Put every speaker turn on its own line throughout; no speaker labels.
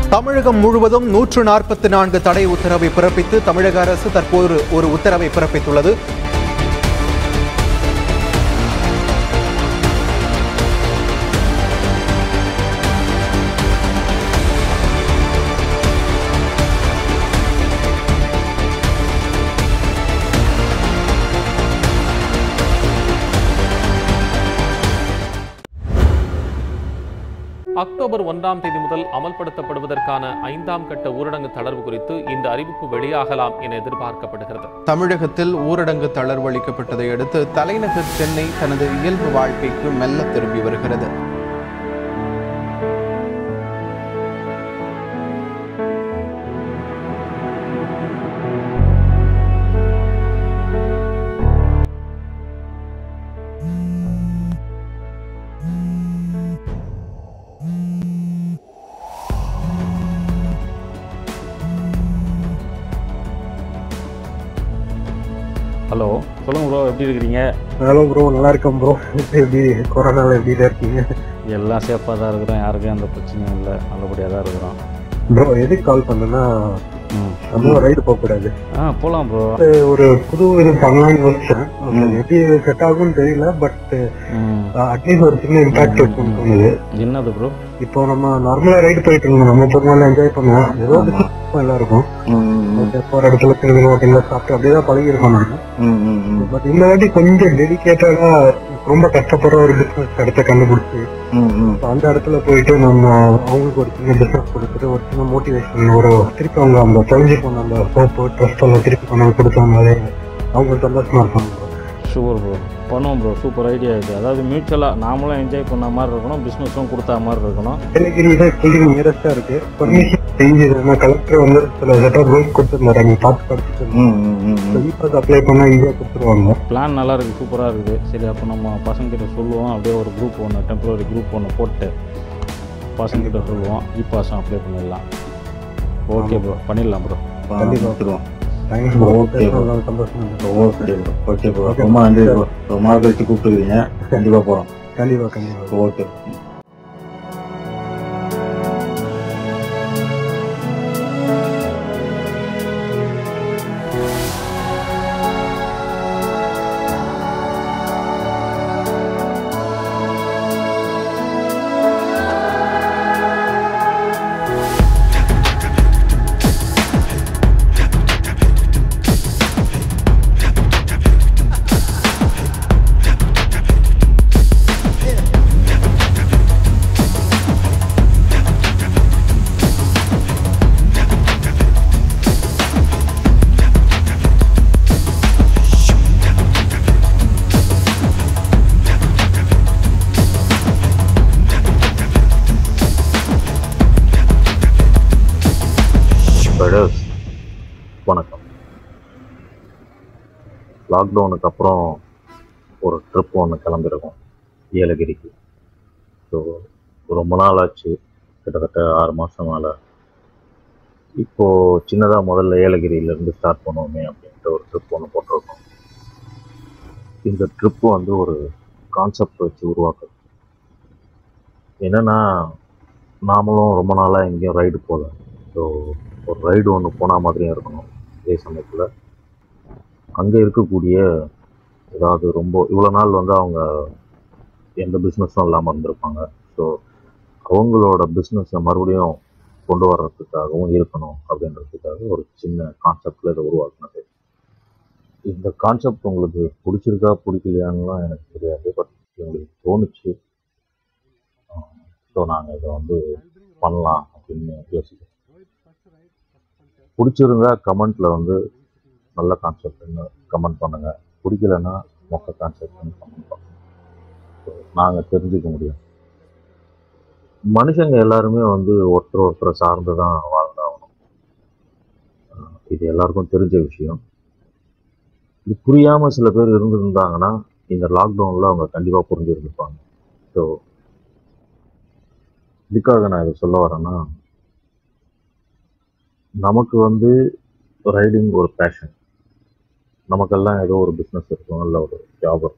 தமிழகம் முழுவதும் நூற்று நாற்பத்தி நான்கு தடை உத்தரவை பிறப்பித்து தமிழக அரசு தற்போது ஒரு உத்தரவை பிறப்பித்துள்ளது
அக்டோபர் ஒன்றாம் தேதி முதல் அமல்படுத்தப்படுவதற்கான ஐந்தாம் கட்ட ஊரடங்கு தளர்வு குறித்து இந்த அறிவிப்பு வெளியாகலாம் என எதிர்பார்க்கப்படுகிறது
தமிழகத்தில் ஊரடங்கு தளர்வு அளிக்கப்பட்டதை அடுத்து தலைநகர் சென்னை தனது இயல்பு வாழ்க்கைக்கு மெல்ல திரும்பி வருகிறது
ஹலோ சொல்லுங்க ப்ரோ எப்படி இருக்கிறீங்க
ஹலோ ப்ரோ நல்லா இருக்கேன் ப்ரோ எப்படி கொரோனாவில் எப்படி தான் இருக்கீங்க
எல்லாம் சேஃபாக தான் இருக்கிறோம் யாருக்கும் எந்த பிரச்சனையும் இல்லை நல்லபடியாக தான் இருக்கிறோம்
ப்ரோ எதுக்கு கால் பண்ணேன்னா
ம்
நம்ம ரைடு போகக்கூடாது
ஆ போகலாம் ப்ரோ
ஒரு புது இது பண்ணலாம்னு யோசிச்சேன் அது எப்படி செட் ஆகும்னு தெரியல பட்
ம்
அட்லீஸ்ட் ஒரு சின்ன இம்பாக்ட் இருக்கும்னு தோணுது
என்னது ப்ரோ
இப்போ நம்ம நார்மலா ரைடு போயிட்டு இருந்தோம் நம்ம ஒரு நாள் என்ஜாய் பண்ணுவோம் ஏதோ ஒரு விஷயம் எல்லாருக்கும் Okay, போற இடத்துல திரும்பி ஹோட்டல்ல சாப்பிட்டு அப்படியே தான் பழகி இருக்கோம் நாங்க பட் இந்த வாட்டி கொஞ்சம் டெடிக்கேட்டடா ரொம்ப கஷ்டப்படுற ஒரு பிசினஸ் இடத்த கண்டுபிடிச்சு So, அந்த இடத்துல போயிட்டு நம்ம அவங்களுக்கு ஒரு சின்ன பிசினஸ் கொடுத்துட்டு ஒரு சின்ன மோட்டிவேஷன் ஒரு திருப்பி அவங்க அந்த தொலைஞ்சு போன அந்த ஹோப் ட்ரஸ்ட் எல்லாம் திருப்பி கொண்டு வந்து கொடுத்தாங்களே அவங்க சந்தோஷமா இருப்பாங்க
ஷுவர் ப்ரோ பண்ணுவோம் ப்ரோ சூப்பர் ஐடியா இது அதாவது மியூச்சுவலாக நாமளும் என்ஜாய் பண்ண மாதிரி இருக்கணும் பிஸ்னஸும் கொடுத்தா மாதிரி இருக்கணும்
ஏலகிரி தான் பில்டிங் நியரஸ்டா இருக்கு பர்மிஷன் செஞ்சது கலெக்டர் வந்து சில செட் ஆஃப் ரூல்ஸ் கொடுத்துருந்தாரு நீங்க பார்த்து படிச்சுட்டு இபாஸ் அப்ளை பண்ணா ஈஸியா கொடுத்துருவாங்க
பிளான் நல்லா இருக்குது சூப்பராக இருக்குது சரி அப்போ நம்ம பசங்கிட்ட சொல்லுவோம் அப்படியே ஒரு குரூப் ஒன்று டெம்பரரி குரூப் ஒன்று போட்டு பசங்கிட்ட சொல்லுவோம் இ பாஸும் அப்ளை பண்ணிடலாம் ஓகே ப்ரோ பண்ணிடலாம் ப்ரோ
கண்டிப்பா தேங்க்ஸ் ப்ரோ
Okay, bro.
சந்தோஷமா இருக்கு
ஓகே ப்ரோ ஓகே ப்ரோ ரொம்ப நன்றி ப்ரோ ரொம்ப நாள் கழிச்சு கூப்பிட்டுருக்கீங்க கண்டிப்பா போறோம்
கண்டிப்பா கண்டிப்பா
ஓகே
பிரதர்ஸ் வணக்கம் லாக்டவுனுக்கு அப்புறம் ஒரு ட்ரிப் ஒன்று கிளம்பிருக்கோம் ஏலகிரிக்கு ஸோ ரொம்ப நாள் ஆச்சு கிட்டத்தட்ட ஆறு மாதம் மேலே இப்போது சின்னதாக முதல்ல ஏலகிரியிலேருந்து ஸ்டார்ட் பண்ணுவோமே அப்படின்ட்டு ஒரு ட்ரிப் ஒன்று போட்டிருக்கோம் இந்த ட்ரிப்பு வந்து ஒரு கான்செப்ட் வச்சு உருவாக்குது என்னென்னா நாமளும் ரொம்ப நாளாக எங்கேயும் ரைடு போகல ஸோ ஒரு ரைடு ஒன்று போன மாதிரியும் இருக்கணும் அதே சமயத்தில் அங்கே இருக்கக்கூடிய ஏதாவது ரொம்ப இவ்வளோ நாள் வந்து அவங்க எந்த பிஸ்னஸும் இல்லாமல் இருந்திருப்பாங்க ஸோ அவங்களோட பிஸ்னஸை மறுபடியும் கொண்டு வர்றதுக்காகவும் இருக்கணும் அப்படின்றதுக்காக ஒரு சின்ன கான்செப்டில் இதை உருவாக்குனது இந்த கான்செப்ட் உங்களுக்கு பிடிச்சிருக்கா பிடிக்கலையான்னுலாம் எனக்கு தெரியாது பட் எங்களுக்கு தோணுச்சு ஸோ நாங்கள் இதை வந்து பண்ணலாம் அப்படின்னு யோசிக்கிறோம் பிடிச்சிருந்தா கமெண்ட்டில் வந்து நல்ல கான்செப்ட்னு கமெண்ட் பண்ணுங்கள் பிடிக்கலன்னா மொக்க கான்செப்ட்னு கமெண்ட் பண்ணுங்க ஸோ நாங்கள் தெரிஞ்சுக்க முடியும் மனுஷங்க எல்லாருமே வந்து ஒருத்தர் ஒருத்தரை சார்ந்து தான் வாழ்ந்தாகணும் அஹ் இது எல்லாருக்கும் தெரிஞ்ச விஷயம் இது புரியாமல் சில பேர் இருந்திருந்தாங்கன்னா இந்த லாக்டவுனில் அவங்க கண்டிப்பாக புரிஞ்சிருந்துருப்பாங்க ஸோ இதுக்காக நான் இதை சொல்ல வரேன்னா நமக்கு வந்து ரைடிங் ஒரு பேஷன் நமக்கெல்லாம் ஏதோ ஒரு பிஸ்னஸ் இருக்கும் இல்லை ஒரு ஜாப் இருக்கும்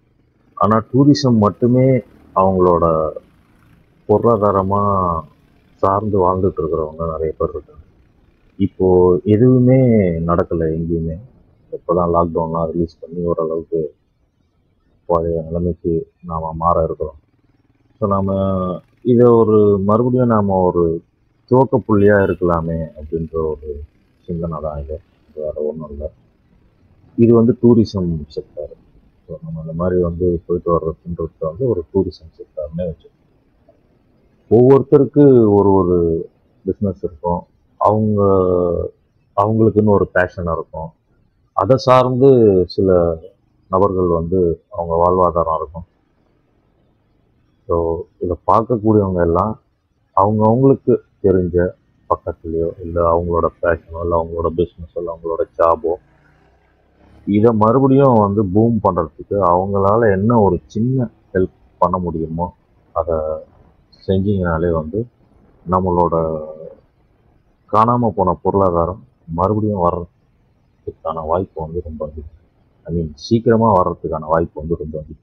ஆனால் டூரிசம் மட்டுமே அவங்களோட பொருளாதாரமாக சார்ந்து வாழ்ந்துட்டு இருக்கிறவங்க நிறைய பேர் இருக்காங்க இப்போ எதுவுமே நடக்கலை எங்கேயுமே இப்போதான் லாக்டவுன்லாம் ரிலீஸ் பண்ணி ஓரளவுக்கு பழைய நிலைமைக்கு நாம் மாற இருக்கிறோம் ஸோ நாம் இதை ஒரு மறுபடியும் நாம் ஒரு துவக்க புள்ளியாக இருக்கலாமே அப்படின்ற ஒரு சிந்தனை தான் இது இது வேறு ஒன்றும் இல்லை இது வந்து டூரிசம் செக்டார் ஸோ நம்ம இந்த மாதிரி வந்து போயிட்டு வர்றதுன்றது வந்து ஒரு டூரிசம் செக்டார்னே வச்சு ஒவ்வொருத்தருக்கு ஒரு ஒரு பிஸ்னஸ் இருக்கும் அவங்க அவங்களுக்குன்னு ஒரு பேஷன் இருக்கும் அதை சார்ந்து சில நபர்கள் வந்து அவங்க வாழ்வாதாரம் இருக்கும் ஸோ இதை பார்க்கக்கூடியவங்க எல்லாம் அவங்கவுங்களுக்கு தெரிஞ்ச பக்கத்துலேயோ இல்லை அவங்களோட பேஷனோ இல்லை அவங்களோட பிஸ்னஸோ இல்லை அவங்களோட ஜாபோ இதை மறுபடியும் வந்து பூம் பண்ணுறதுக்கு அவங்களால என்ன ஒரு சின்ன ஹெல்ப் பண்ண முடியுமோ அதை செஞ்சீங்கனாலே வந்து நம்மளோட காணாமல் போன பொருளாதாரம் மறுபடியும் வர்றதுக்கான வாய்ப்பு வந்து ரொம்ப அதிகம் ஐ மீன் சீக்கிரமாக வர்றதுக்கான வாய்ப்பு வந்து ரொம்ப அதிகம்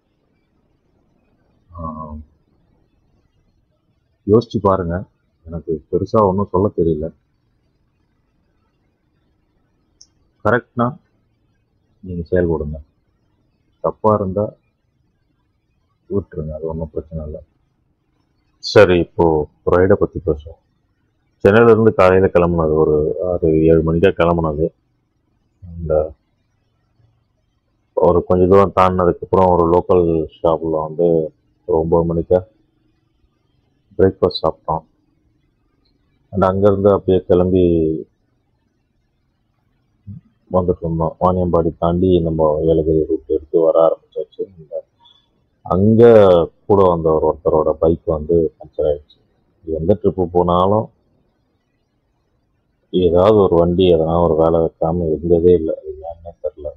ஆஹ் யோசிச்சு பாருங்க எனக்கு பெருசாக ஒன்றும் சொல்ல தெரியல கரெக்ட்னா நீங்கள் செயல்படுங்க தப்பாக இருந்தால் விட்டுருங்க அது ஒன்றும் பிரச்சனை இல்லை சரி இப்போது ரைடை பற்றி பேசுவோம் சென்னையிலேருந்து காலையில் கிளம்புனது ஒரு ஆறு ஏழு மணிக்கா கிளம்புனது அந்த ஒரு கொஞ்ச தூரம் தாண்டினதுக்கப்புறம் ஒரு லோக்கல் ஷாப்பில் வந்து ஒரு ஒம்பது மணிக்கா பிரேக்ஃபாஸ்ட் சாப்பிட்டோம் அண்ட் அங்கேருந்து அப்படியே கிளம்பி வந்துட்டு இருந்தோம் வாணியம்பாடி தாண்டி நம்ம ஏலகிரி ரூட் எடுத்து வர ஆரம்பிச்சாச்சு இந்த அங்கே கூட வந்த ஒரு ஒருத்தரோட பைக் வந்து பஞ்சர் ஆயிடுச்சு எந்த ட்ரிப்பு போனாலும் ஏதாவது ஒரு வண்டி எதனா ஒரு வேலை வைக்காம இருந்ததே இல்லை அது ஏன்னு தெரில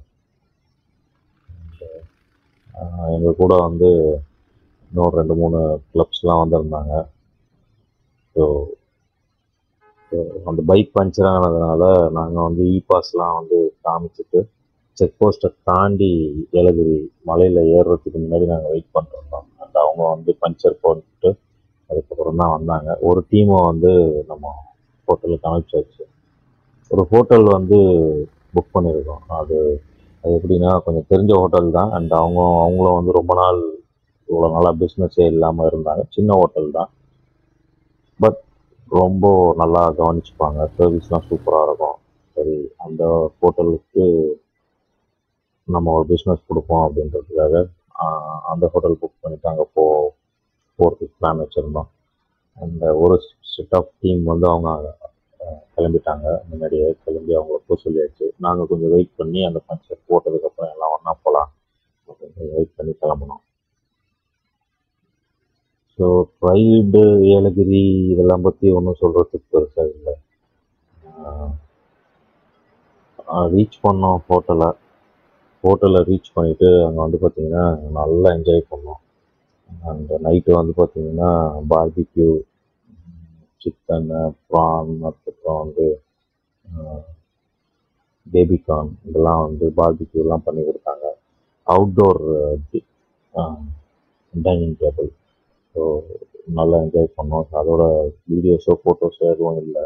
எங்கள் கூட வந்து இன்னும் ரெண்டு மூணு கிளப்ஸ்லாம் வந்திருந்தாங்க ஸோ அந்த பைக் பஞ்சர் ஆனதுனால நாங்கள் வந்து இ பாஸ்லாம் வந்து காமிச்சிட்டு செக் போஸ்ட்டை தாண்டி ஏலகிரி மலையில் ஏறுறதுக்கு முன்னாடி நாங்கள் வெயிட் பண்ணிருந்தோம் அண்ட் அவங்க வந்து பஞ்சர் போட்டு அதுக்கப்புறம் தான் வந்தாங்க ஒரு டீமை வந்து நம்ம ஹோட்டலுக்கு அனுப்பிச்சாச்சு ஒரு ஹோட்டல் வந்து புக் பண்ணியிருக்கோம் அது அது எப்படின்னா கொஞ்சம் தெரிஞ்ச ஹோட்டல் தான் அண்ட் அவங்க அவங்களும் வந்து ரொம்ப நாள் இவ்வளோ நாளாக பிஸ்னஸே இல்லாமல் இருந்தாங்க சின்ன ஹோட்டல் தான் பட் ரொம்ப நல்லா கவனிச்சுப்பாங்க சர்வீஸ்லாம் சூப்பராக இருக்கும் சரி அந்த ஹோட்டலுக்கு நம்ம ஒரு பிஸ்னஸ் கொடுப்போம் அப்படின்றதுக்காக ஆஹ், அந்த ஹோட்டல் புக் பண்ணிட்டு அங்கே போ போகிறதுக்கு பிளான் வச்சுருந்தோம் அந்த ஒரு செட் ஆஃப் டீம் வந்து அவங்க அஹ், கிளம்பிட்டாங்க முன்னாடியே கிளம்பி அவங்கள போக சொல்லியாச்சு நாங்கள் கொஞ்சம் வெயிட் பண்ணி அந்த ஃபங்க்ஷன் போட்டதுக்கப்புறம் எல்லாம் ஒன்றா போகலாம் கொஞ்சம் வெயிட் பண்ணி கிளம்புனோம் ஸோ ரைடு ஏலகிரி இதெல்லாம் பற்றி ஒன்றும் சொல்கிறதுக்கு பெருசாக இல்லை ரீச் பண்ணோம் ஹோட்டலை ஹோட்டலை ரீச் பண்ணிவிட்டு அங்கே வந்து பார்த்திங்கன்னா நல்லா என்ஜாய் பண்ணோம் அந்த நைட்டு வந்து பார்த்திங்கன்னா பார்பிக்யூ சிக்கனு ப்ரான் அதுக்கப்புறம் வந்து பேபிகார்ன் இதெல்லாம் வந்து பார்பிக்யூலாம் பண்ணி கொடுத்தாங்க அவுட்டோர் டைனிங் டேபிள் ஸோ நல்லா என்ஜாய் பண்ணோம் அதோட வீடியோஸோ ஃபோட்டோஸோ எதுவும் இல்லை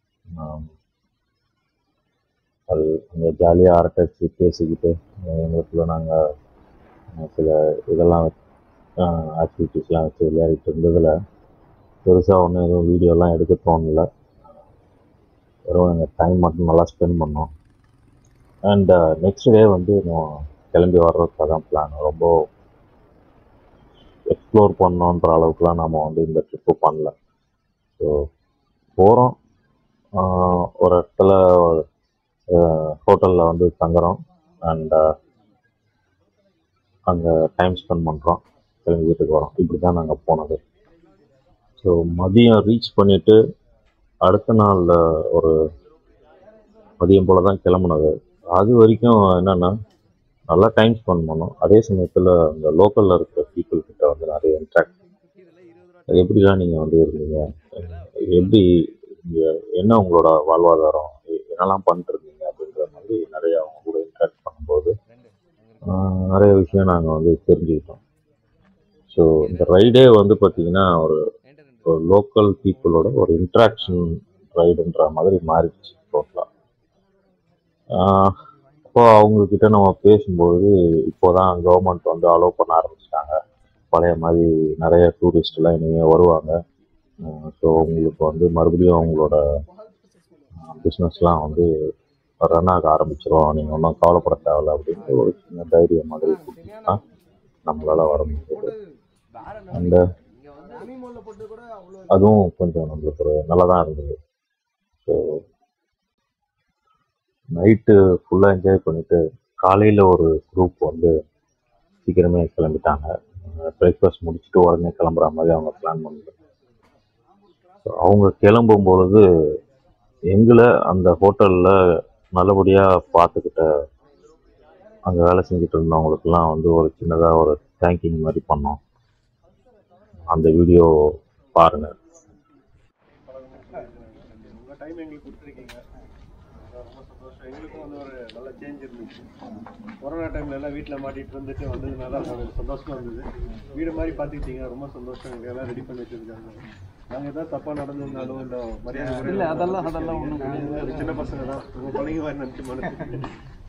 அது அங்கே ஜாலியாக அரட்டடிச்சு பேசிக்கிட்டு எங்களுக்குள்ள நாங்கள் சில இதெல்லாம் ஆக்டிவிட்டீஸ்லாம் வச்சு விளையாடிட்டு இருந்ததில் பெருசாக ஒன்றும் எதுவும் வீடியோலாம் எடுக்க தோணல வெறும் எங்கள் டைம் மட்டும் நல்லா ஸ்பெண்ட் பண்ணோம் அண்ட் நெக்ஸ்ட் டே வந்து நான் கிளம்பி வர்றதுக்காக தான் பிளான் ரொம்ப எக்ஸ்ப்ளோர் பண்ணோன்ற அளவுக்குலாம் நாம் வந்து இந்த ட்ரிப்பு பண்ணல ஸோ போகிறோம் ஒரு இடத்துல ஹோட்டலில் வந்து தங்குறோம் அண்ட் அங்கே டைம் ஸ்பெண்ட் பண்ணுறோம் கிளம்பி வீட்டுக்கு வரோம் இப்படி தான் நாங்கள் போனது ஸோ மதியம் ரீச் பண்ணிவிட்டு அடுத்த நாள் ஒரு மதியம் போல் தான் கிளம்புனது அது வரைக்கும் என்னென்னா நல்லா டைம் ஸ்பெண்ட் பண்ணோம் அதே சமயத்தில் இந்த லோக்கலில் இருக்கிற பீப்புள் கிட்ட வந்து நிறைய இன்ட்ராக்ட் எப்படிலாம் நீங்கள் வந்து இருந்தீங்க எப்படி இங்க என்ன உங்களோட வாழ்வாதாரம் என்னெல்லாம் பண்ணிட்டுருந்தீங்க அப்படின்ற மாதிரி நிறைய அவங்க கூட இன்ட்ராக்ட் பண்ணும்போது ஆஹ், நிறைய விஷயம் நாங்கள் வந்து தெரிஞ்சுக்கிட்டோம் ஸோ இந்த ரைடே வந்து பார்த்திங்கன்னா ஒரு இப்போ லோக்கல் பீப்புளோட ஒரு இன்ட்ராக்ஷன் ரைடுன்ற மாதிரி மாறிடுச்சு டோட்டலாக இப்போ அவங்கக்கிட்ட நம்ம பேசும்போது இப்போதான் கவர்மெண்ட் வந்து அலோவ் பண்ண ஆரம்பிச்சிட்டாங்க பழைய மாதிரி நிறைய டூரிஸ்ட்லாம் இனிமேல் வருவாங்க ஸோ உங்களுக்கு வந்து மறுபடியும் அவங்களோட பிஸ்னஸ்லாம் வந்து ரன் ஆக ஆரம்பிச்சிரும் நீங்கள் ஒன்றும் கவலைப்பட தேவையில்ல அப்படின்ட்டு ஒரு சின்ன தைரியம் மாதிரி கொடுத்தீங்கன்னா நம்மளால வர முடியுது அந்த அதுவும் கொஞ்சம் நம்மளுக்கு ஒரு நல்லதாக இருந்தது ஸோ நைட்டு ஃபுல்லாக என்ஜாய் பண்ணிட்டு காலையில் ஒரு குரூப் வந்து சீக்கிரமே கிளம்பிட்டாங்க பிரேக்ஃபாஸ்ட் முடிச்சுட்டு உடனே கிளம்புற மாதிரி அவங்க பிளான் பண்ணாங்க ஸோ அவங்க கிளம்பும் பொழுது எங்களை அந்த ஹோட்டலில் நல்லபடியாக பார்த்துக்கிட்ட அங்கே வேலை செஞ்சுட்டு இருந்தவங்களுக்கெல்லாம் வந்து ஒரு சின்னதாக ஒரு தேங்கிங் மாதிரி பண்ணோம் அந்த வீடியோ பாருங்கள்
உங்க டைம் எங்களுக்கு கொடுத்துருக்கீங்க ரொம்ப சந்தோஷம் எங்களுக்கும் வந்து ஒரு நல்ல சேஞ்ச் இருந்துச்சு கொரோனா டைம்ல எல்லாம் வீட்டில் மாட்டிட்டு இருந்துட்டு வந்ததுனால எனக்கு சந்தோஷமா இருந்தது வீடு மாதிரி பார்த்துக்கிட்டீங்க ரொம்ப சந்தோஷம் எங்களுக்கு எல்லாம் ரெடி பண்ணி வச்சிருக்காங்க நாங்கள் ஏதாவது தப்பா நடந்திருந்தாலும் இந்த மரியாதை
இல்ல அதெல்லாம் அதெல்லாம் ஒண்ணும்
கிடையாது சின்ன பசங்க தான் உங்க பிள்ளைங்க மாதிரி நினச்சி மனசு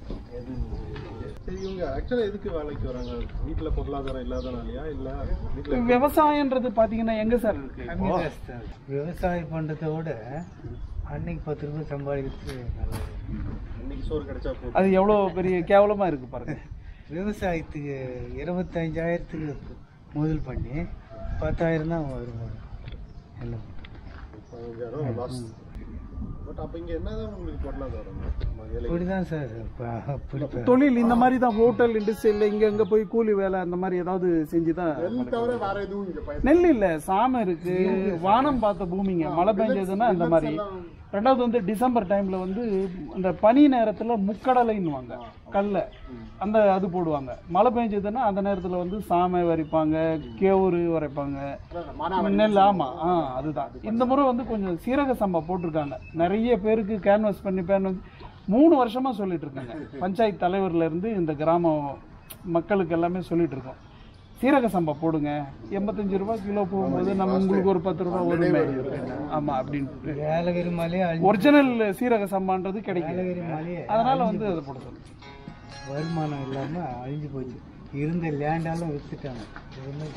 சரி இவங்க ஆக்சுவலாக எதுக்கு வேலைக்கு வராங்க வீட்டில் பொருளாதாரம் இல்லாதனாலயா இல்லை வீட்டில்
விவசாயம்ன்றது பாத்தீங்கன்னா எங்க சார் இருக்கு இப்போ?
விவசாயம் பண்ணுறதை விட அன்னைக்கு பத்து ரூபாய் சம்பாதிக்கிறது நல்லது
இன்னைக்கு சோறு கிடைச்சா போதும்
அது எவ்வளவு பெரிய கேவலமா இருக்கு பாருங்க
விவசாயத்துக்கு இருபத்தஞ்சாயிரத்துக்கு முதல் பண்ணி பத்தாயிரம் தான் வருமானம் எல்லாம்
பதினஞ்சாயிரம் லாஸ் பட் அப்போ இங்கே என்னதான் உங்களுக்கு பொருளாதாரம் வேலை
இப்படி தான் சார் இப்போ அப்படி
தொழில் இந்த மாதிரி தான் ஹோட்டல் இண்டஸ்ட்ரியில் இங்க அங்க போய் கூலி வேலை அந்த மாதிரி ஏதாவது செஞ்சுதான்
தவிர வேற எதுவும் இங்கே பயிர்
நெல் இல்ல சாமை இருக்கு வானம் பார்த்த பூமிங்க மழை பெஞ்சதுன்னா இந்த மாதிரி ரெண்டாவது வந்து டிசம்பர் டைம்ல வந்து இந்த பனி நேரத்துல முக்கடலைன்னுவாங்க கல்ல அந்த அது போடுவாங்க மழை பெஞ்சதுன்னா அந்த நேரத்துல வந்து சாமை வரைப்பாங்க கேவுரு வரைப்பாங்க நெல் ஆமா ஆ அதுதான் இந்த முறை வந்து கொஞ்சம் சீரக சம்பா போட்டிருக்காங்க நிறைய பேருக்கு கேன்வாஸ் பண்ணி கேன்வாஸ் மூணு வருஷமா சொல்லிட்டு இருக்காங்க பஞ்சாயத்து தலைவர்ல இருந்து இந்த கிராம மக்களுக்கு எல்லாமே சொல்லிட்டு இருக்கோம் சீரக சம்பா போடுங்க எண்பத்தஞ்சு ரூபாய் கிலோ போகும்போது நம்ம உங்களுக்கு ஒரு பத்து ரூபாய் வருமே ஆமா அப்படின்ட்டு
ஏலகிரி மலையே அழிஞ்சு
ஒரிஜினல் சீரக சம்பான்றது கிடைக்கும்
ஏலகிரி மலையே
அதனால வந்து அதை போட சொல்லுங்க
வருமானம் இல்லாமல் அழிஞ்சு போச்சு இருந்த லேண்டாலும் விற்றுட்டாங்க எதுவுமே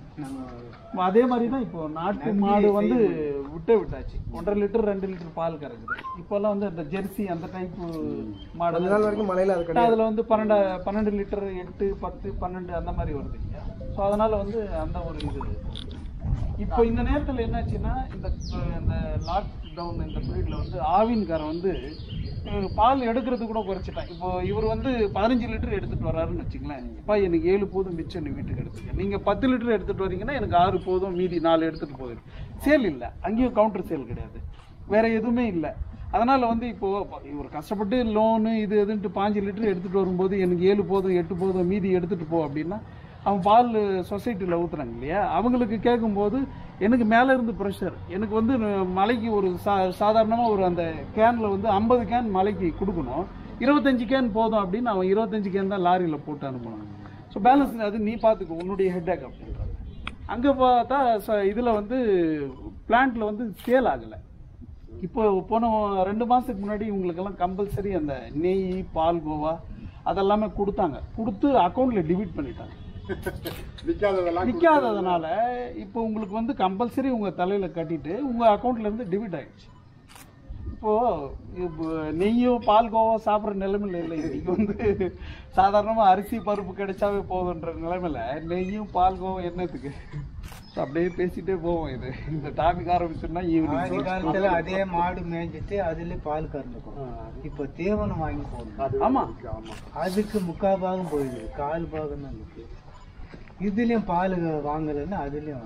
அதே மாதிரி தான் இப்போ நாட்டு மாடு வந்து விட்டே விட்டாச்சு ஒன்றரை லிட்டர் ரெண்டு லிட்டர் பால் கறக்குது இப்போல்லாம் வந்து அந்த ஜெர்சி அந்த டைப் மாடு நாள் வரைக்கும் மலையில அது அதுல வந்து பன்னெண்டு பன்னெண்டு லிட்டர் எட்டு பத்து பன்னெண்டு அந்த மாதிரி வருது ஸோ அதனால வந்து அந்த ஒரு இது இப்போ இந்த நேரத்தில் என்னாச்சுன்னா இந்த இந்த லாக் டவுன் இந்த பீரியட்ல வந்து ஆவின்காரன் வந்து அஹ், பால் எடுக்கிறது கூட குறைச்சிட்டான் இப்போ இவர் வந்து பதினஞ்சு லிட்டர் எடுத்துட்டு வர்றாருன்னு வச்சுங்களேன் இப்போ எனக்கு ஏழு போதும் மிச்சம் நீ வீட்டுக்கு எடுத்துக்க நீங்க பத்து லிட்டர் எடுத்துட்டு வரீங்கன்னா எனக்கு ஆறு போதும் மீதி நாலு எடுத்துட்டு போகுது சேல் இல்லை அங்கேயும் கவுண்டர் சேல் கிடையாது வேற எதுவுமே இல்லை அதனால வந்து இப்போ இவர் கஷ்டப்பட்டு லோனு இது எதுன்ட்டு பாஞ்சு லிட்டர் எடுத்துட்டு வரும்போது எனக்கு ஏழு போதும் எட்டு போதும் மீதி எடுத்துட்டு போ அப்படின்னா அவன் பால் சொசைட்டியில் ஊத்துறாங்க இல்லையா அவங்களுக்கு கேட்கும்போது எனக்கு மேலே இருந்து ப்ரெஷர் எனக்கு வந்து மலைக்கு ஒரு சா சாதாரணமாக ஒரு அந்த கேனில் வந்து ஐம்பது கேன் மலைக்கு கொடுக்கணும் இருபத்தஞ்சு கேன் போதும் அப்படின்னு அவன் இருபத்தஞ்சு கேன் தான் லாரியில் போட்டு அனுப்பணும் ஸோ பேலன்ஸ் அது நீ பார்த்துக்கோ உன்னுடைய ஹெட்டேக் அப்படின்றாங்க அங்கே பார்த்தா ச- இதில் வந்து பிளான்ட்டில் வந்து சேல் ஆகலை இப்போ போன ரெண்டு மாதத்துக்கு முன்னாடி இவங்களுக்கெல்லாம் கம்பல்சரி அந்த நெய் பால் கோவா அதெல்லாமே கொடுத்தாங்க கொடுத்து அக்கௌண்ட்டில் டிபிட் பண்ணிட்டாங்க விற்காததுனால இப்போ உங்களுக்கு வந்து கம்பல்சரி உங்கள் தலையில் கட்டிட்டு உங்கள் அக்கௌண்ட்லேருந்து டெபிட் ஆயிடுச்சு இப்போ இப்போ நெய்யும் பால் கோவா சாப்பிட்ற நிலைமையில இல்லை இன்னைக்கு வந்து சாதாரணமாக அரிசி பருப்பு கிடைச்சாவே போதுன்ற நிலைமையில நெய்யும் பால் கோவா என்னத்துக்கு So, அப்படியே பேசிட்டே போவோம் இது இந்த டாபிக் ஆரம்பிச்சோம்னா
ஆதி
ஈவினிங்
காலத்துல அதே மாடு மேய்ஞ்சிட்டு அதுல பால் கறந்துக்கும் இப்போ தீவனம் வாங்கி போடணும்
ஆமா
அதுக்கு முக்கால் பாகம் போயிடுது கால் பாகம் தான் இருக்கு இதுலயும் பால் வாங்கலைன்னா அதுலயும்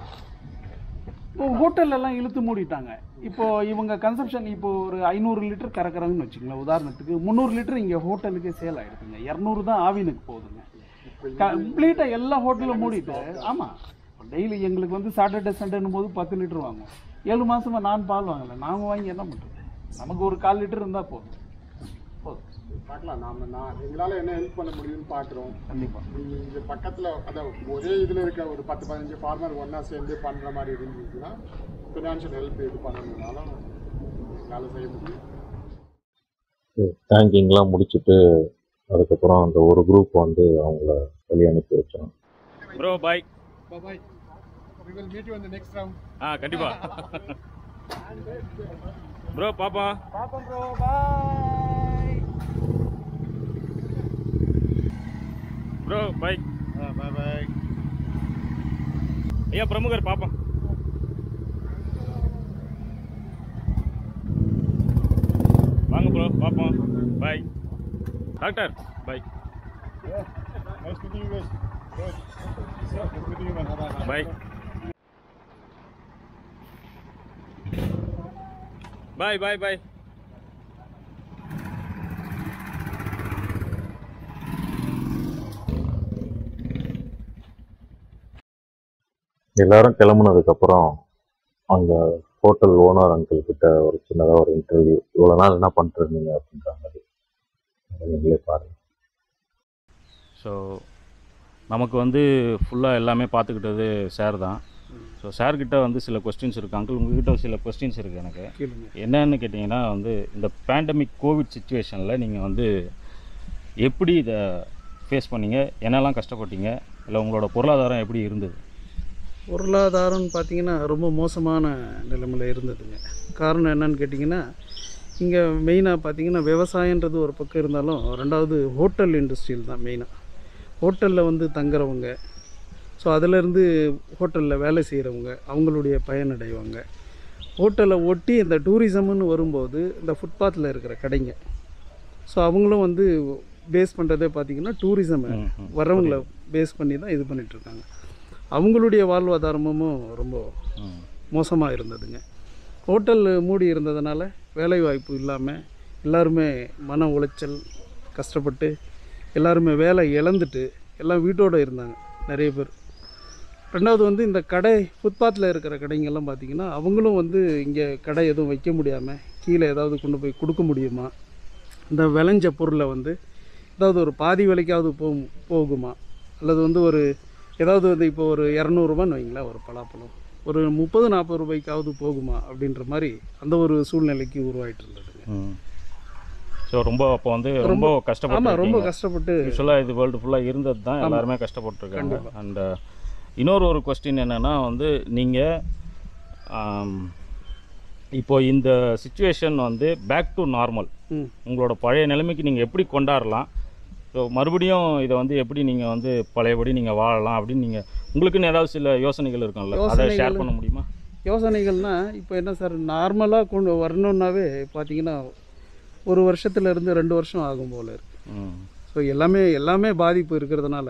இப்போ ஹோட்டல்ல எல்லாம் இழுத்து மூடிட்டாங்க இப்போ இவங்க கன்சம்ஷன் இப்போ ஒரு ஐநூறு லிட்டர் கறக்குறாங்கன்னு வச்சுங்களேன் உதாரணத்துக்கு முந்நூறு லிட்டர் இங்க ஹோட்டலுக்கே சேல் ஆயிடுதுங்க இரநூறு தான் ஆவினுக்கு போகுதுங்க கம்ப்ளீட்டா எல்லா ஹோட்டலும் மூடிட்டு ஆமா டெய்லி எங்களுக்கு வந்து சாட்டர்டே சண்டேன்னும் போது பத்து லிட்டர் வாங்குவோம் ஏழு மாசமா நான் பால் வாங்கல நாங்க வாங்கி என்ன பண்றது நமக்கு ஒரு கால் லிட்டர் இருந்தா போதும்
பார்க்கலாம் நாம நான் எங்களால் என்ன ஹெல்ப் பண்ண முடியும்னு பார்க்குறோம் கண்டிப்பாக இது பக்கத்தில் அதான் ஒரே இதில் இருக்க ஒரு பத்து பதினஞ்சு ஃபார்மர் ஒன்றா சேர்ந்து பண்ணுற மாதிரி இருந்துச்சுன்னா ஃபினான்ஷியல் ஹெல்ப் இது பண்ணணும்னாலும் எங்களால் செய்ய முடியும்
டேங்கிங்லாம் முடிச்சுட்டு அதுக்கப்புறம் அந்த ஒரு குரூப் வந்து அவங்கள வெளியே அனுப்பி வச்சோம்
bro bye
bye we will meet you in the next round
ஆ கண்டிப்பா ப்ரோ பாப்பா
பாப்போம் bro bye
bro bye
bye பாய்
ஐயா பிரமுகர் பாப்பா வாங்க ப்ரோ பாப்போம் bye doctor bye
nice meeting you guys good nice meeting you man
bye bye bye bye
எல்லாரும் கிளம்புனதுக்கப்புறம் அங்கே ஹோட்டல் ஓனர் அங்கிள் கிட்ட ஒரு சின்னதாக ஒரு இன்டர்வியூ இவ்வளோ நாள் என்ன பண்ணிட்டு இருந்தீங்க அப்படின்ற மாதிரி அதை நீங்களே பாருங்க
ஸோ நமக்கு வந்து ஃபுல்லாக எல்லாமே பார்த்துக்கிட்டது சார் தான் ஸோ சார்கிட்ட வந்து சில கொஸ்டின்ஸ் இருக்குது அங்கிள் உங்ககிட்ட சில கொஸ்டின்ஸ் இருக்குது எனக்கு
கேளுங்க
என்னன்னு கேட்டிங்கன்னா வந்து இந்த பேண்டமிக் கோவிட் சுச்சுவேஷனில் நீங்கள் வந்து எப்படி இதை ஃபேஸ் பண்ணீங்க என்னெல்லாம் கஷ்டப்பட்டீங்க இல்லை உங்களோட பொருளாதாரம் எப்படி இருந்தது
பொருளாதாரம்னு பார்த்தீங்கன்னா ரொம்ப மோசமான நிலைமையில் இருந்ததுங்க காரணம் என்னன்னு கேட்டிங்கன்னா இங்கே மெயினாக பார்த்தீங்கன்னா விவசாயன்றது ஒரு பக்கம் இருந்தாலும் ரெண்டாவது ஹோட்டல் இண்டஸ்ட்ரியில் தான் மெயினாக ஹோட்டலில் வந்து தங்குறவங்க ஸோ அதிலேருந்து ஹோட்டலில் வேலை செய்கிறவங்க அவங்களுடைய பயனடைவாங்க ஹோட்டலை ஒட்டி இந்த டூரிசம்னு வரும்போது இந்த ஃபுட்பாத்தில் இருக்கிற கடைங்க ஸோ அவங்களும் வந்து பேஸ் பண்ணுறதே பார்த்தீங்கன்னா டூரிசமை
ம், ம்.
வரவங்களை பேஸ் பண்ணி தான் இது பண்ணிகிட்ருக்காங்க அவங்களுடைய வாழ்வாதாரமும் ரொம்ப
ம்.
மோசமாக இருந்ததுங்க ஹோட்டல் மூடி இருந்ததுனால வேலைவாய்ப்பு இல்லாமல் எல்லாருமே மன உளைச்சல் கஷ்டப்பட்டு எல்லாருமே வேலை இழந்துட்டு எல்லாம் வீட்டோடு இருந்தாங்க நிறைய பேர் ரெண்டாவது வந்து இந்த கடை ஃபுட்பாத்தில் இருக்கிற கடைங்கெல்லாம் பார்த்திங்கன்னா அவங்களும் வந்து இங்கே கடை எதுவும் வைக்க முடியாமல் கீழே ஏதாவது கொண்டு போய் கொடுக்க முடியுமா இந்த விளைஞ்ச பொருளை வந்து ஏதாவது ஒரு பாதி விலைக்காவது போ போகுமா அல்லது வந்து ஒரு ஏதாவது வந்து இப்போ ஒரு இரநூறுபான்னு வைங்களேன் ஒரு பலாப்பழம் ஒரு முப்பது நாற்பது ரூபாய்க்காவது போகுமா அப்படின்ற மாதிரி அந்த ஒரு சூழ்நிலைக்கு உருவாயிட்டு இருந்ததுங்க
ஸோ ரொம்ப அப்போ வந்து ரொம்ப
ஆமாம்
கஷ்டப்பட்டு
ரொம்ப கஷ்டப்பட்டு
யூஸ்வலாக இது வேர்ல்டு ஃபுல்லாக இருந்தது தான்
ஆமா.
எல்லாருமே கஷ்டப்பட்டுருக்காங்க
கண்டிப்பா.
அண்ட் இன்னொரு ஒரு கொஸ்டின் என்னென்னா வந்து நீங்கள் இப்போ இந்த சுச்சுவேஷன் வந்து பேக் டு நார்மல்
ம்.
உங்களோட பழைய நிலைமைக்கு நீங்கள் எப்படி கொண்டாடலாம் ஸோ மறுபடியும் இதை வந்து எப்படி நீங்கள் வந்து பழையபடி நீங்கள் வாழலாம் அப்படின்னு நீங்கள் உங்களுக்குன்னு ஏதாவது சில யோசனைகள் இருக்கும்ல அதை ஷேர்
யோசனைகள்
பண்ண முடியுமா
யோசனைகள்னால் இப்போ என்ன சார் நார்மலாக கொண்டு வரணுன்னாவே பார்த்தீங்கன்னா ஒரு வருஷத்துல இருந்து ரெண்டு வருஷம் ஆகும் போல இருக்கு
ம்
ஸோ எல்லாமே எல்லாமே பாதிப்பு இருக்கிறதுனால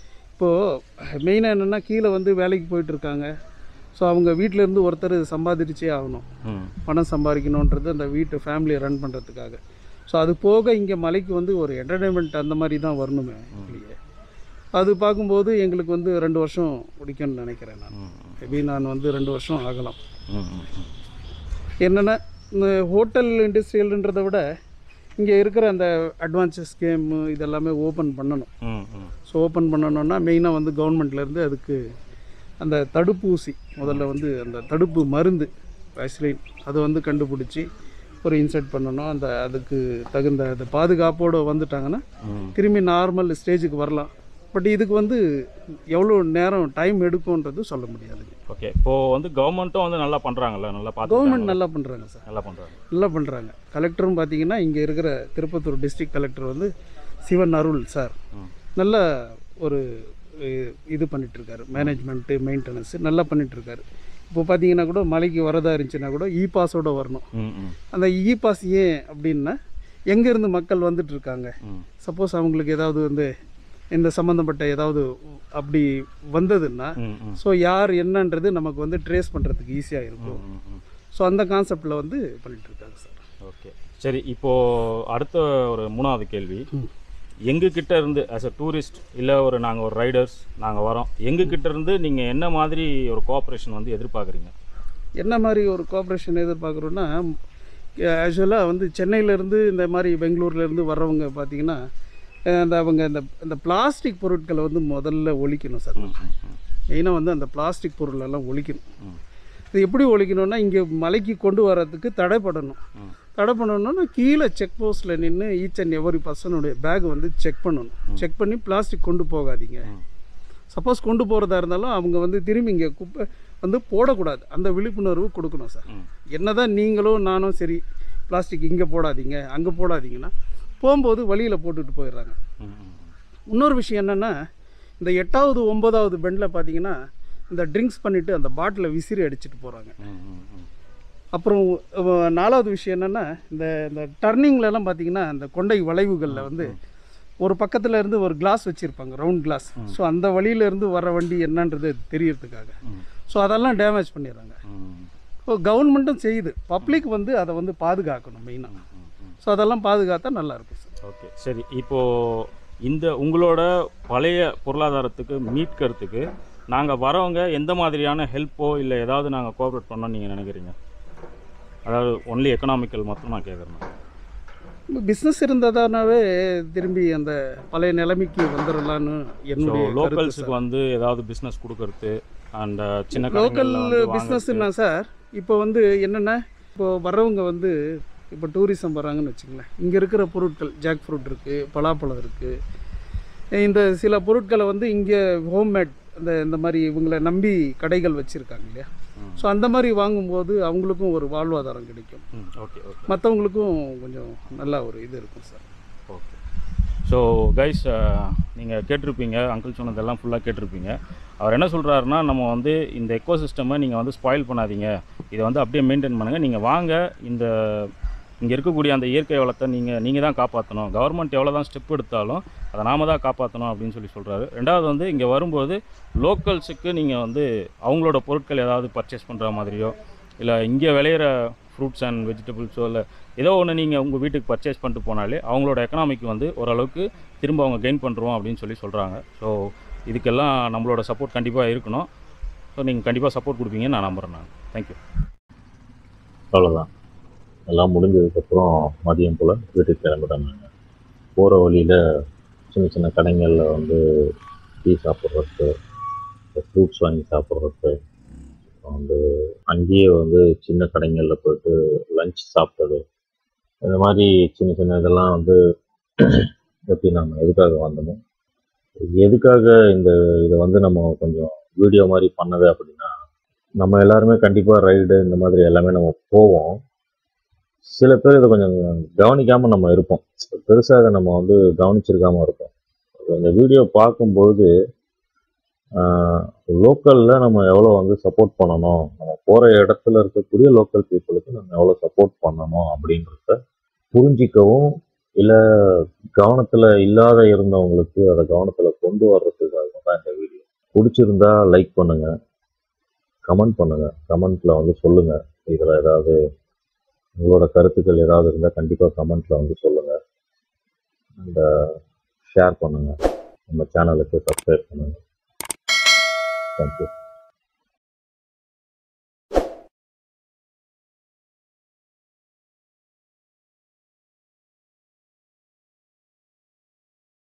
இப்போது மெயினாக என்னென்னா கீழே வந்து வேலைக்கு போயிட்டு இருக்காங்க ஸோ அவங்க வீட்டில இருந்து ஒருத்தர் சம்பாதிச்சே ஆகணும்
ம்
பணம் சம்பாதிக்கணுன்றது அந்த வீட்டு ஃபேமிலியை ரன் பண்ணுறதுக்காக ஸோ அது போக இங்கே மலைக்கு வந்து ஒரு என்டர்டைன்மெண்ட் அந்த மாதிரி தான் வரணுமே இல்லையே அது பார்க்கும்போது எங்களுக்கு வந்து ரெண்டு வருஷம் முடிக்கும்னு நினைக்கிறேன் நான் மேபி நான் வந்து ரெண்டு வருஷம் ஆகலாம்
ம் ம் ம்.
என்னென்னா இந்த ஹோட்டல் இண்டஸ்ட்ரியல்ன்றதை விட இங்கே இருக்கிற அந்த அட்வான்ஸஸ் கேம் இதெல்லாமே ஓப்பன் பண்ணணும்
ம் ம்
ஸோ ஓப்பன் பண்ணணும்னா மெயினாக வந்து கவர்மெண்ட்லேருந்து அதுக்கு அந்த தடுப்பூசி முதல்ல வந்து அந்த தடுப்பு மருந்து வேக்சிலைன் அதை வந்து கண்டுபிடிச்சி ஒரு இன்செர்ட் பண்ணணும் அந்த அதுக்கு தகுந்த அந்த பாதுகாப்போடு வந்துட்டாங்கன்னா
ம்.
திரும்பி நார்மல் ஸ்டேஜுக்கு வரலாம் பட் இதுக்கு வந்து எவ்வளோ நேரம் டைம் எடுக்கும்ன்றது சொல்ல முடியாதுங்க
ஓகே இப்போது வந்து கவர்மெண்ட்டும் வந்து நல்லா பண்ணுறாங்கல்ல நல்லா பார்த்து
கவர்மெண்ட் நல்லா பண்ணுறாங்க சார்
நல்லா பண்ணுறாங்க
நல்லா பண்ணுறாங்க கலெக்டரும் பார்த்தீங்கன்னா இங்கே இருக்கிற திருப்பத்தூர் டிஸ்ட்ரிக்ட் கலெக்டர் வந்து சிவன் அருள் சார்
ம்.
நல்ல ஒரு அஹ், இது பண்ணிகிட்ருக்காரு மேனேஜ்மெண்ட்டு மெயின்டெனன்ஸு நல்லா பண்ணிகிட்ருக்காரு இப்போ பார்த்தீங்கன்னா கூட மலைக்கு வரதா இருந்துச்சுன்னா கூட இ பாஸோட வரணும்
ம் ம்
அந்த இ பாஸ் ஏன் அப்படின்னா எங்கேருந்து மக்கள் வந்துட்டு இருக்காங்க
ம்
சப்போஸ் அவங்களுக்கு ஏதாவது வந்து இந்த சம்மந்தப்பட்ட ஏதாவது அப்படி வந்ததுன்னா
ம் ம்
ஸோ யார் என்னன்றது நமக்கு வந்து ட்ரேஸ் பண்ணுறதுக்கு ஈஸியாக இருக்கும்
ம் ம்
ஸோ அந்த கான்செப்டில் வந்து பண்ணிட்டு இருக்காங்க சார்
ஓகே சரி இப்போது அடுத்த ஒரு மூணாவது கேள்வி எங்ககிட்ட இருந்து ஆஸ் அ டூரிஸ்ட் இல்லை ஒரு நாங்கள் ஒரு ரைடர்ஸ் நாங்கள் வரோம் எங்ககிட்ட இருந்து நீங்கள் என்ன மாதிரி ஒரு கோஆப்ரேஷன் வந்து எதிர்பார்க்குறீங்க
என்ன மாதிரி ஒரு கோஆப்ரேஷன் எதிர்பார்க்குறோன்னா ஆக்சுவலாக வந்து சென்னையிலேருந்து இந்த மாதிரி பெங்களூர்லேருந்து வர்றவங்க பார்த்தீங்கன்னா அஹ், அந்த அவங்க இந்த இந்த பிளாஸ்டிக் பொருட்களை வந்து முதல்ல ஒழிக்கணும் சார் மெயினாக வந்து அந்த பிளாஸ்டிக் பொருளெல்லாம் ஒழிக்கணும் இது எப்படி ஒழிக்கணும்னா இங்கே மலைக்கு கொண்டு வர்றதுக்கு தடைப்படணும் தடை பண்ணணும்னா கீழே செக் போஸ்ட்டில் நின்று ஈச் அண்ட் எவரி பர்சனுடைய பேக் வந்து செக் பண்ணணும் செக் பண்ணி பிளாஸ்டிக் கொண்டு போகாதீங்க சப்போஸ் கொண்டு போகிறதா இருந்தாலும் அவங்க வந்து திரும்பி இங்கே குப்பை வந்து போடக்கூடாது அந்த விழிப்புணர்வு கொடுக்கணும் சார் என்னதான் நீங்களும் நானும் சரி பிளாஸ்டிக் இங்கே போடாதீங்க அங்கே போடாதீங்கன்னா போகும்போது வழியில் போட்டுட்டு போயிடுறாங்க இன்னொரு விஷயம் என்னென்னா இந்த எட்டாவது ஒன்பதாவது பெண்டில் பார்த்தீங்கன்னா இந்த ட்ரிங்க்ஸ் பண்ணிவிட்டு அந்த பாட்டிலை விசிறி அடிச்சிட்டு போகிறாங்க அப்புறம் அஹ், நாலாவது விஷயம் என்னென்னா இந்த இந்த டர்னிங்லலாம் பார்த்தீங்கன்னா இந்த கொண்டை வளைவுகளில் வந்து ஒரு பக்கத்தில் இருந்து ஒரு கிளாஸ் வச்சுருப்பாங்க ரவுண்ட் கிளாஸ் ஸோ அந்த வழியில இருந்து வர வண்டி என்னன்றது தெரியறதுக்காக ஸோ அதெல்லாம் டேமேஜ் பண்ணிடுறாங்க ஸோ கவர்மெண்ட்டும் செய்யுது பப்ளிக் வந்து அதை வந்து பாதுகாக்கணும் மெயினாக ஸோ அதெல்லாம் பாதுகாத்தா நல்லாயிருக்கும் சார்
ஓகே சரி இப்போது இந்த உங்களோட பழைய பொருளாதாரத்துக்கு மீட்கிறதுக்கு நாங்கள் வரவங்க எந்த மாதிரியான ஹெல்ப்போ இல்லை ஏதாவது நாங்கள் கோஆப்ரேட் பண்ணோம்னு நீங்கள் நினைக்கிறீங்க அதாவது ஒன்லி எக்கனாமிக்கல் மட்டும் நான் கேட்குறேன்
பிஸ்னஸ் இருந்ததானாவே திரும்பி அந்த பழைய நிலைமைக்கு வந்துடலான்னு
ஸோ
என்னுடைய கருத்து
லோக்கல்ஸுக்கு
சார்.
வந்து ஏதாவது பிஸ்னஸ் கொடுக்கறது அண்ட் சின்ன
லோக்கல்
கடைகள்ல வந்து வாங்குறது.
பிஸ்னஸ்னா சார் இப்போ வந்து என்னென்ன இப்போ வர்றவங்க வந்து இப்போ டூரிசம் வராங்கன்னு வச்சுங்களேன் இங்கே இருக்கிற பொருட்கள் ஜாக் ஃப்ரூட் இருக்குது பலாப்பழம் இருக்குது இந்த சில பொருட்களை வந்து இங்கே ஹோம்மேட் அந்த இந்த மாதிரி இவங்களை நம்பி கடைகள் வச்சுருக்காங்க இல்லையா ஸோ அந்த மாதிரி வாங்கும்போது அவங்களுக்கும் ஒரு வாழ்வாதாரம் கிடைக்கும்
ம் ஓகே ஓகே
மற்றவங்களுக்கும் கொஞ்சம் நல்ல ஒரு இது இருக்கும் சார்
ஓகே ஸோ கைஸ் நீங்கள் கேட்டிருப்பீங்க அங்கிள் சொன்னதெல்லாம் ஃபுல்லாக கேட்டிருப்பீங்க அவர் என்ன சொல்கிறாருன்னா நம்ம வந்து இந்த எக்கோ சிஸ்டமை நீங்கள் வந்து ஸ்பாயில் பண்ணாதீங்க இதை வந்து அப்படியே மெயின்டைன் பண்ணுங்கள் நீங்கள் வாங்க இந்த இங்கே இருக்கக்கூடிய அந்த இயற்கை வளத்தை நீங்கள் நீங்கள் தான் காப்பாற்றணும் கவர்மெண்ட் எவ்வளோ தான் ஸ்டெப் எடுத்தாலும் அதை நாம தான் காப்பாற்றணும் அப்படின்னு சொல்லி சொல்கிறாரு ரெண்டாவது வந்து இங்கே வரும்போது லோக்கல்ஸுக்கு நீங்கள் வந்து அவங்களோட பொருட்கள் ஏதாவது பர்ச்சேஸ் பண்ணுற மாதிரியோ இல்லை இங்கே விளையிற ஃப்ரூட்ஸ் அண்ட் வெஜிடபிள்ஸோ இல்லை ஏதோ ஒன்று நீங்கள் உங்கள் வீட்டுக்கு பர்ச்சேஸ் பண்ணிட்டு போனாலே அவங்களோட எக்கனாமிக் வந்து ஓரளவுக்கு திரும்ப அவங்க கெயின் பண்ணுறோம் அப்படின்னு சொல்லி சொல்கிறாங்க ஸோ இதுக்கெல்லாம் நம்மளோட சப்போர்ட் கண்டிப்பாக இருக்கணும் ஸோ நீங்கள் கண்டிப்பாக சப்போர்ட் கொடுப்பீங்கன்னு நான் நம்புகிறேன் நான் தேங்க்யூ
அவ்வளோதான் எல்லாம் முடிஞ்சதுக்கப்புறம் மதியம் போல் வீட்டுக்கு கிளம்பிட்டோம் நாங்கள் போகிற வழியில் சின்ன சின்ன கடைகளில் வந்து டீ சாப்பிட்றது ஃப்ரூட்ஸ் வாங்கி சாப்பிட்றது வந்து அங்கேயே வந்து சின்ன கடைகளில் போயிட்டு லஞ்ச் சாப்பிட்டது இந்த மாதிரி சின்ன சின்ன இதெல்லாம் வந்து எப்படி நம்ம எதுக்காக வந்தோமோ எதுக்காக இந்த இதை வந்து நம்ம கொஞ்சம் வீடியோ மாதிரி பண்ணது அப்படின்னா நம்ம எல்லாருமே கண்டிப்பாக ரைடு இந்த மாதிரி எல்லாமே நம்ம போவோம் சில பேர் இதை கொஞ்சம் கவனிக்காமல் நம்ம இருப்போம் பெருசாக நம்ம வந்து கவனிச்சிருக்காம இருப்போம் இந்த வீடியோ பார்க்கும்பொழுது லோக்கலில் நம்ம எவ்வளோ வந்து சப்போர்ட் பண்ணணும் நம்ம போகிற இடத்துல இருக்கக்கூடிய லோக்கல் பீப்புளுக்கு நம்ம எவ்வளோ சப்போர்ட் பண்ணணும் அப்படின்றத புரிஞ்சிக்கவும் இல்லை கவனத்தில் இல்லாத இருந்தவங்களுக்கு அதை கவனத்தில் கொண்டு வர்றதுக்காக தான் இந்த வீடியோ பிடிச்சிருந்தா லைக் பண்ணுங்கள் கமெண்ட் பண்ணுங்கள் கமெண்ட்டில் வந்து சொல்லுங்கள் இதில் ஏதாவது உங்களோட கருத்துக்கள் ஏதாவது இருந்தால் கண்டிப்பாக கமெண்ட்டில் வந்து சொல்லுங்கள் அண்ட் ஷேர் பண்ணுங்கள் நம்ம சேனலுக்கு சப்ஸ்கிரைப் பண்ணுங்கள் தேங்க்யூ